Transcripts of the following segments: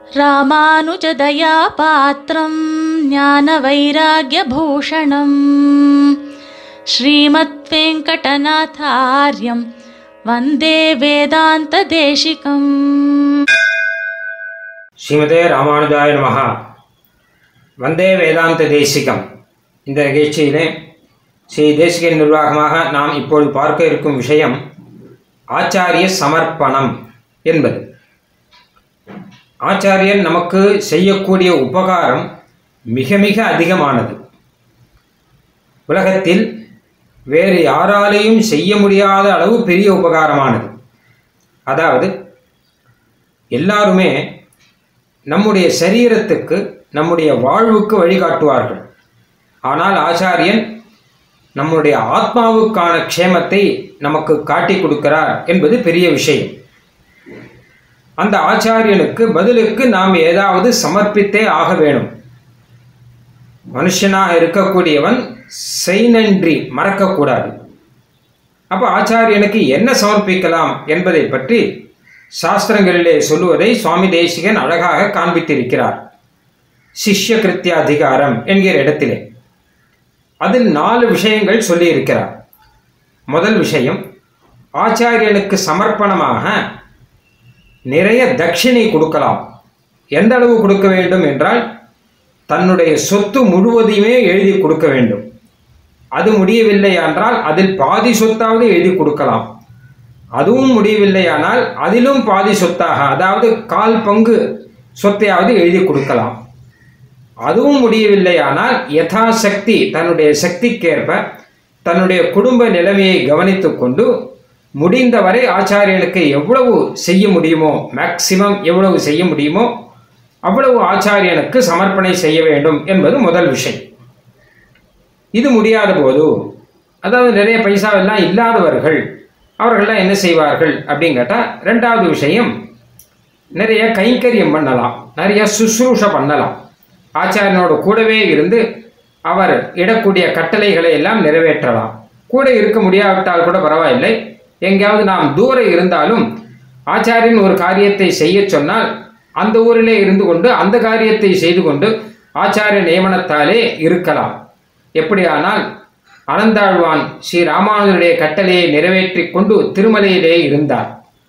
ராமானுஜதயா பாத்திரம் ஞான வைராகியபூஷணம் ஸ்ரீமத் வெங்கடநாதாரியம் வந்தே வேதாந்த தேசிகம் ஸ்ரீமதே ராமானுஜாய நமஹா வந்தே வேதாந்த தேசிகம் இந்த நிகழ்ச்சியிலே ஸ்ரீ தேசிக நிர்வாகமாக நாம் இப்பொழுது பார்க்க இருக்கும் விஷயம் ஆச்சாரிய சமர்ப்பணம் என்பது ஆச்சாரியன் நமக்கு செய்யக்கூடிய உபகாரம் மிக மிக அதிகமானது உலகத்தில் வேறு யாராலையும் செய்ய முடியாத அளவு பெரிய உபகாரமானது அதாவது எல்லாருமே நம்முடைய சரீரத்துக்கு நம்முடைய வாழ்வுக்கு வழிகாட்டுவார்கள் ஆனால் ஆச்சாரியன் நம்முடைய ஆத்மாவுக்கான க்ஷேமத்தை நமக்கு காட்டி கொடுக்கிறார் என்பது பெரிய விஷயம் அந்த ஆச்சாரியனுக்கு பதிலுக்கு நாம் ஏதாவது சமர்ப்பித்தே ஆக வேணும் மனுஷனாக இருக்கக்கூடியவன் செய் நன்றி மறக்கக்கூடாது அப்போ ஆச்சாரியனுக்கு என்ன சமர்ப்பிக்கலாம் என்பதை பற்றி சாஸ்திரங்களிலே சொல்லுவதை சுவாமி தேசிகன் அழகாக காண்பித்திருக்கிறார் சிஷ்ய கிருத்திய அதிகாரம் என்கிற இடத்திலே அதில் நாலு விஷயங்கள் சொல்லியிருக்கிறார் முதல் விஷயம் ஆச்சாரியனுக்கு சமர்ப்பணமாக நிறைய தட்சிணை கொடுக்கலாம் எந்த அளவு கொடுக்க வேண்டும் என்றால் தன்னுடைய சொத்து முழுவதையுமே எழுதி கொடுக்க வேண்டும் அது முடியவில்லை என்றால் அதில் பாதி சொத்தாவது எழுதி கொடுக்கலாம் அதுவும் முடியவில்லையானால் அதிலும் பாதி சொத்தாக அதாவது கால் பங்கு சொத்தையாவது எழுதி கொடுக்கலாம் அதுவும் முடியவில்லையானால் யதாசக்தி தன்னுடைய சக்திக்கேற்ப தன்னுடைய குடும்ப நிலைமையை கவனித்து கொண்டு முடிந்தவரை ஆச்சாரியனுக்கு எவ்வளவு செய்ய முடியுமோ மேக்சிமம் எவ்வளவு செய்ய முடியுமோ அவ்வளவு ஆச்சாரியனுக்கு சமர்ப்பணை செய்ய வேண்டும் என்பது முதல் விஷயம் இது முடியாத போது அதாவது நிறைய பைசாவெல்லாம் இல்லாதவர்கள் அவர்கள்லாம் என்ன செய்வார்கள் அப்படின்னு கேட்டால் ரெண்டாவது விஷயம் நிறைய கைங்கரியம் பண்ணலாம் நிறைய சுசுரூஷ பண்ணலாம் ஆச்சாரியனோட கூடவே இருந்து அவர் இடக்கூடிய கட்டளைகளை எல்லாம் நிறைவேற்றலாம் கூட இருக்க முடியாவிட்டால் கூட பரவாயில்லை எங்கேயாவது நாம் தூர இருந்தாலும் ஆச்சாரியன் ஒரு காரியத்தை செய்ய சொன்னால் அந்த ஊரிலே இருந்து கொண்டு அந்த காரியத்தை செய்து கொண்டு ஆச்சாரிய நியமனத்தாலே இருக்கலாம் எப்படியானால் அனந்தாழ்வான் ஸ்ரீ ராமானுஜருடைய கட்டளையை நிறைவேற்றி கொண்டு திருமலையிலே இருந்தார்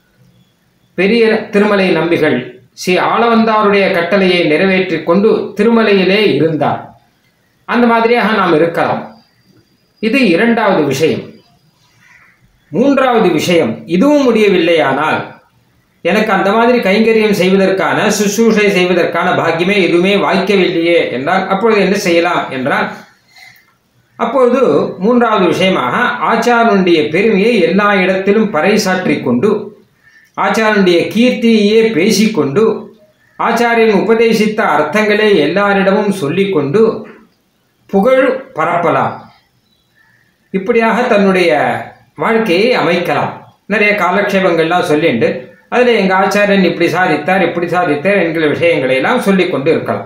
பெரிய திருமலை நம்பிகள் ஸ்ரீ ஆளவந்தாருடைய கட்டளையை நிறைவேற்றி கொண்டு திருமலையிலே இருந்தார் அந்த மாதிரியாக நாம் இருக்கலாம் இது இரண்டாவது விஷயம் மூன்றாவது விஷயம் இதுவும் முடியவில்லையானால் எனக்கு அந்த மாதிரி கைங்கரியம் செய்வதற்கான சுசூஷை செய்வதற்கான பாக்கியமே எதுவுமே வாய்க்கவில்லையே என்றால் அப்பொழுது என்ன செய்யலாம் என்றால் அப்பொழுது மூன்றாவது விஷயமாக ஆச்சாரனுடைய பெருமையை எல்லா இடத்திலும் பறைசாற்றி கொண்டு ஆச்சாரனுடைய கீர்த்தியையே பேசிக்கொண்டு ஆச்சாரியன் உபதேசித்த அர்த்தங்களை எல்லாரிடமும் சொல்லிக்கொண்டு புகழ் பரப்பலாம் இப்படியாக தன்னுடைய வாழ்க்கையை அமைக்கலாம் நிறைய காலக்ஷேபங்கள்லாம் சொல்லிண்டு அதில் எங்கள் ஆச்சாரியன் இப்படி சாதித்தார் இப்படி சாதித்தார் என்கிற விஷயங்களை எல்லாம் சொல்லிக்கொண்டு இருக்கலாம்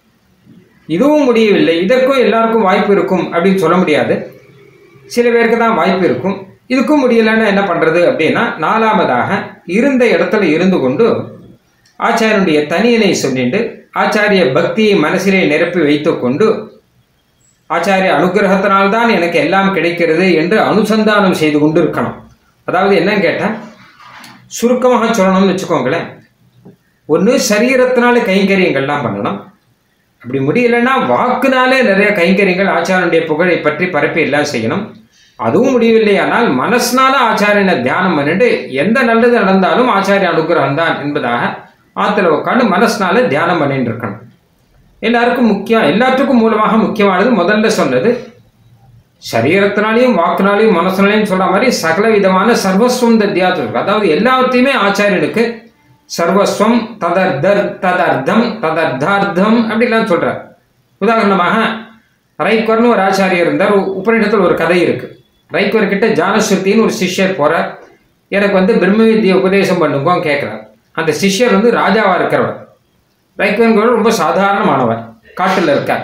இதுவும் முடியவில்லை இதற்கும் எல்லாருக்கும் வாய்ப்பு இருக்கும் அப்படின்னு சொல்ல முடியாது சில பேருக்கு தான் வாய்ப்பு இருக்கும் இதுக்கும் முடியலைன்னா என்ன பண்ணுறது அப்படின்னா நாலாவதாக இருந்த இடத்துல இருந்து கொண்டு ஆச்சாரியனுடைய தனியனை சொல்லிட்டு ஆச்சாரிய பக்தியை மனசிலே நிரப்பி வைத்து கொண்டு ஆச்சாரிய அனுகிரகத்தினால்தான் எனக்கு எல்லாம் கிடைக்கிறது என்று அனுசந்தானம் செய்து கொண்டு இருக்கணும் அதாவது என்னன்னு கேட்டால் சுருக்கமாக சொல்லணும்னு வச்சுக்கோங்களேன் ஒன்று சரீரத்தினால கைங்கரியங்கள்லாம் பண்ணணும் அப்படி முடியலன்னா வாக்குனாலே நிறைய கைங்கரியங்கள் ஆச்சாரனுடைய புகழை பற்றி பரப்பி எல்லாம் செய்யணும் அதுவும் முடியவில்லையானால் மனசினால ஆச்சாரியனை தியானம் பண்ணிட்டு எந்த நல்லது நடந்தாலும் ஆச்சாரிய அனுகிரகம் தான் என்பதாக ஆற்றுல உட்காந்து மனசினால தியானம் பண்ணிட்டு இருக்கணும் எல்லாருக்கும் முக்கியம் எல்லாத்துக்கும் மூலமாக முக்கியமானது முதல்ல சொன்னது சரீரத்தினாலையும் வாக்குனாலையும் மனசுனாலையும் சொல்ற மாதிரி சகல விதமான சர்வஸ்வம் தத்தியாது அதாவது எல்லாத்தையுமே ஆச்சாரியனுக்கு சர்வஸ்வம் ததர்தர் ததர்த்தம் ததர்த்தார்த்தம் அப்படிலாம் சொல்றார் உதாரணமாக ரைக்வர்னு ஒரு ஆச்சாரியர் இருந்தார் உபநிடத்தில் ஒரு கதை இருக்கு ரைக்வர் கிட்ட ஜானஸ்ருத்தின்னு ஒரு சிஷ்யர் போறார் எனக்கு வந்து பிரம்ம வித்தியை உபதேசம் பண்ணுங்கன்னு கேட்குறார் அந்த சிஷ்யர் வந்து ராஜாவா இருக்கிறவர் ரைக்வன்கிறவர் ரொம்ப சாதாரணமானவர் காட்டில் இருக்கார்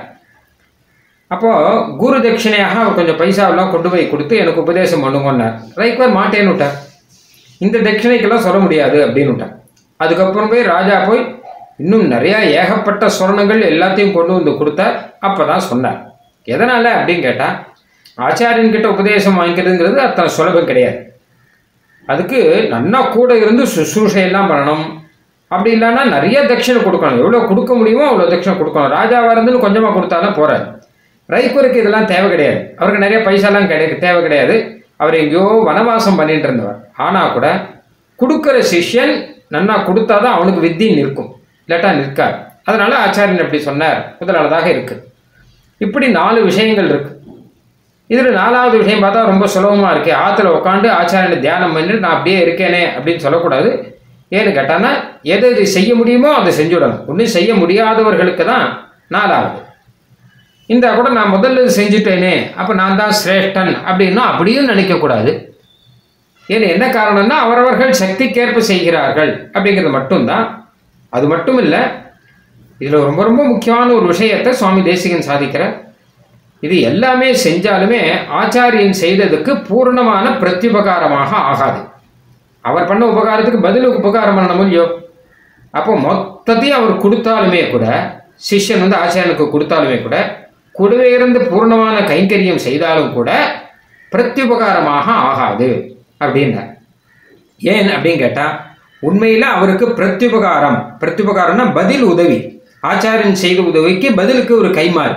அப்போது குரு தட்சிணையாக அவர் கொஞ்சம் பைசாவெல்லாம் கொண்டு போய் கொடுத்து எனக்கு உபதேசம் பண்ணுங்கன்னார் ரைக்வர் மாட்டேன்னு விட்டார் இந்த தட்சிணைக்கெல்லாம் சொல்ல முடியாது அப்படின்னு விட்டார் அதுக்கப்புறம் போய் ராஜா போய் இன்னும் நிறையா ஏகப்பட்ட சொரணங்கள் எல்லாத்தையும் கொண்டு வந்து கொடுத்தார் அப்போ தான் சொன்னார் எதனால் அப்படின்னு கேட்டால் ஆச்சாரியன்கிட்ட உபதேசம் வாங்கிக்கிறதுங்கிறது அத்தனை சுலபம் கிடையாது அதுக்கு நன்னா கூட இருந்து சுசூஷையெல்லாம் பண்ணணும் அப்படி இல்லைன்னா நிறைய தட்சிணை கொடுக்கணும் எவ்வளோ கொடுக்க முடியுமோ அவ்வளோ தட்சிணை கொடுக்கணும் ராஜாவாக இருந்துன்னு கொஞ்சமாக கொடுத்தாலும் போறாரு ரைக்குருக்கு இதெல்லாம் தேவை கிடையாது அவருக்கு நிறைய பைசாலாம் கிடையாது தேவை கிடையாது அவர் எங்கேயோ வனவாசம் பண்ணிட்டு இருந்தவர் ஆனால் கூட கொடுக்குற சிஷ்யன் நன்னா கொடுத்தாதான் அவனுக்கு வித்தி நிற்கும் இல்லாட்டா நிற்காது அதனால ஆச்சாரியன் எப்படி சொன்னார் முதலாவதாக இருக்கு இப்படி நாலு விஷயங்கள் இருக்கு இதில் நாலாவது விஷயம் பார்த்தா ரொம்ப சுலபமாக இருக்கு ஆற்றுல உட்காந்து ஆச்சாரியனை தியானம் பண்ணிட்டு நான் அப்படியே இருக்கேனே அப்படின்னு சொல்லக்கூடாது ஏன்னு கேட்டான்னா எது எது செய்ய முடியுமோ அதை செஞ்சுடணும் ஒன்றும் செய்ய முடியாதவர்களுக்கு தான் நாலாவது இந்த கூட நான் முதல்ல இது செஞ்சுட்டேனே அப்போ நான் தான் சிரேஷ்டன் அப்படின்னா அப்படியும் நினைக்கக்கூடாது ஏன்னா என்ன காரணம்னா அவரவர்கள் சக்திக்கேற்ப செய்கிறார்கள் அப்படிங்கிறது மட்டும்தான் அது மட்டும் இல்லை இதில் ரொம்ப ரொம்ப முக்கியமான ஒரு விஷயத்தை சுவாமி தேசிகன் சாதிக்கிறார் இது எல்லாமே செஞ்சாலுமே ஆச்சாரியன் செய்ததுக்கு பூர்ணமான பிரத்யுபகாரமாக ஆகாது அவர் பண்ண உபகாரத்துக்கு பதில் உபகாரம் பண்ணணும் இல்லையோ அப்போ மொத்தத்தையும் அவர் கொடுத்தாலுமே கூட சிஷ்யன் வந்து ஆச்சாரியனுக்கு கொடுத்தாலுமே கூட கூடவே இருந்து பூர்ணமான கைங்கரியம் செய்தாலும் கூட பிரத்யுபகாரமாக ஆகாது அப்படின்னார் ஏன் அப்படின்னு கேட்டால் உண்மையில் அவருக்கு பிரத்யுபகாரம் பிரத்யுபகாரம்னா பதில் உதவி ஆச்சாரியன் செய்த உதவிக்கு பதிலுக்கு ஒரு கைமாறு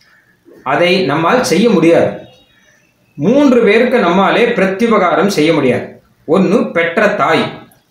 அதை நம்மால் செய்ய முடியாது மூன்று பேருக்கு நம்மாலே பிரத்யுபகாரம் செய்ய முடியாது ஒன்று பெற்ற தாய்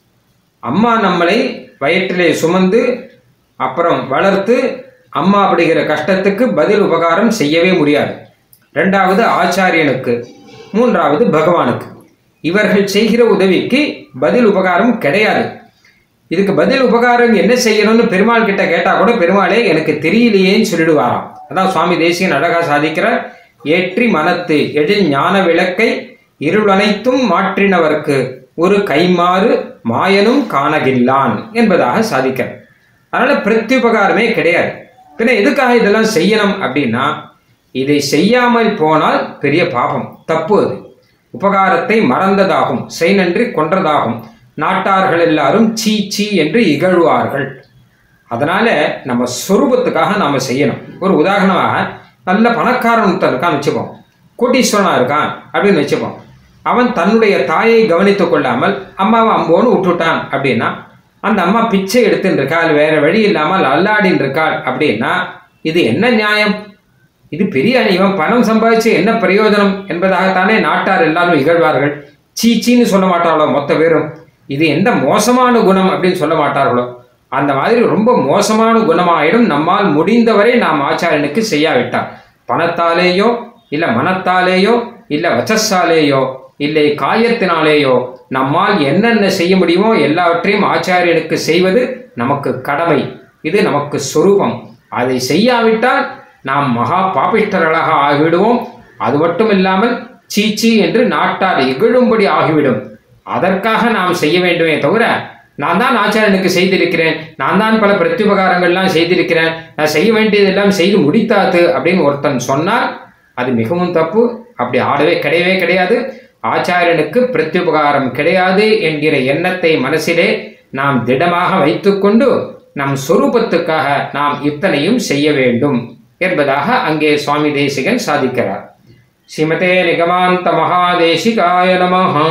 அம்மா நம்மளை வயிற்றிலே சுமந்து அப்புறம் வளர்த்து அம்மா அப்படிங்கிற கஷ்டத்துக்கு பதில் உபகாரம் செய்யவே முடியாது ரெண்டாவது ஆச்சாரியனுக்கு மூன்றாவது பகவானுக்கு இவர்கள் செய்கிற உதவிக்கு பதில் உபகாரம் கிடையாது இதுக்கு பதில் உபகாரம் என்ன செய்யணும்னு பெருமாள் கிட்ட கேட்டா கூட பெருமாளே எனக்கு தெரியலையேன்னு சொல்லிடுவாராம் அதான் சுவாமி தேசியன் அழகா சாதிக்கிற ஏற்றி மனத்து எழில் ஞான விளக்கை இருளனைத்தும் மாற்றினவர்க்கு ஒரு கைமாறு மாயனும் காணகில்லான் என்பதாக சாதிக்கிறார் அதனால பிரத்யுபகாரமே கிடையாது பின்ன எதுக்காக இதெல்லாம் செய்யணும் அப்படின்னா இதை செய்யாமல் போனால் பெரிய பாபம் தப்பு அது உபகாரத்தை மறந்ததாகும் செய்நன்றி கொன்றதாகும் நாட்டார்கள் எல்லாரும் சீ சீ என்று இகழ்வார்கள் அதனால நம்ம சொரூபத்துக்காக நாம செய்யணும் ஒரு உதாரணமாக நல்ல பணக்காரன் ஒருத்தன் இருக்கான்னு வச்சுப்போம் கோட்டீஸ்வரனா இருக்கான் அப்படின்னு வச்சுப்போம் அவன் தன்னுடைய தாயை கவனித்துக் கொள்ளாமல் அம்மாவை அம்போன்னு விட்டுட்டான் அப்படின்னா அந்த அம்மா பிச்சை எடுத்துன்னு இருக்காள் வேற வழி இல்லாமல் அல்லாடின்னு இருக்காள் அப்படின்னா இது என்ன நியாயம் இது பெரிய அணி இவன் பணம் சம்பாதிச்சு என்ன பிரயோஜனம் என்பதாகத்தானே நாட்டார் எல்லாரும் இகழ்வார்கள் சீச்சின்னு சொல்ல மாட்டார்களோ மொத்த பேரும் இது எந்த மோசமான குணம் அப்படின்னு சொல்ல மாட்டார்களோ அந்த மாதிரி ரொம்ப மோசமான குணமாயிடும் நம்மால் முடிந்தவரை நாம் ஆச்சாரியனுக்கு செய்யாவிட்டார் பணத்தாலேயோ இல்லை மனத்தாலேயோ இல்லை வச்சஸாலேயோ இல்லை காயத்தினாலேயோ நம்மால் என்னென்ன செய்ய முடியுமோ எல்லாவற்றையும் ஆச்சாரியனுக்கு செய்வது நமக்கு கடமை இது நமக்கு சொரூபம் அதை செய்யாவிட்டால் நாம் மகா பாபிஷ்டர்களாக ஆகிவிடுவோம் அது மட்டும் இல்லாமல் சீச்சி என்று நாட்டார் இகழும்படி ஆகிவிடும் அதற்காக நாம் செய்ய வேண்டுமே தவிர நான் தான் ஆச்சாரியனுக்கு செய்திருக்கிறேன் நான் தான் பல பிரத்யுபகாரங்கள்லாம் செய்திருக்கிறேன் நான் செய்ய வேண்டியதெல்லாம் செய்து முடித்தாத்து அப்படின்னு ஒருத்தன் சொன்னால் அது மிகவும் தப்பு அப்படி ஆடவே கிடையவே கிடையாது ஆச்சாரியனுக்கு பிரத்யுபகாரம் கிடையாது என்கிற எண்ணத்தை மனசிலே நாம் திடமாக வைத்துக்கொண்டு நம் சொரூபத்துக்காக நாம் இத்தனையும் செய்ய வேண்டும் என்பதாக அங்கே சுவாமி தேசிகன் சாதிக்கிறார் ஸ்ரீமதே நிகமாந்த மகாதேசிகாய நமஹா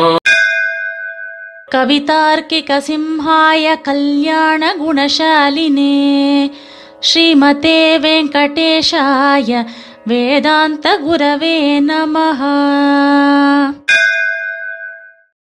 कवितार्किकसिंहाय कल्याणगुणशालिने श्रीमते वेङ्कटेशाय वेदान्तगुरवे नमः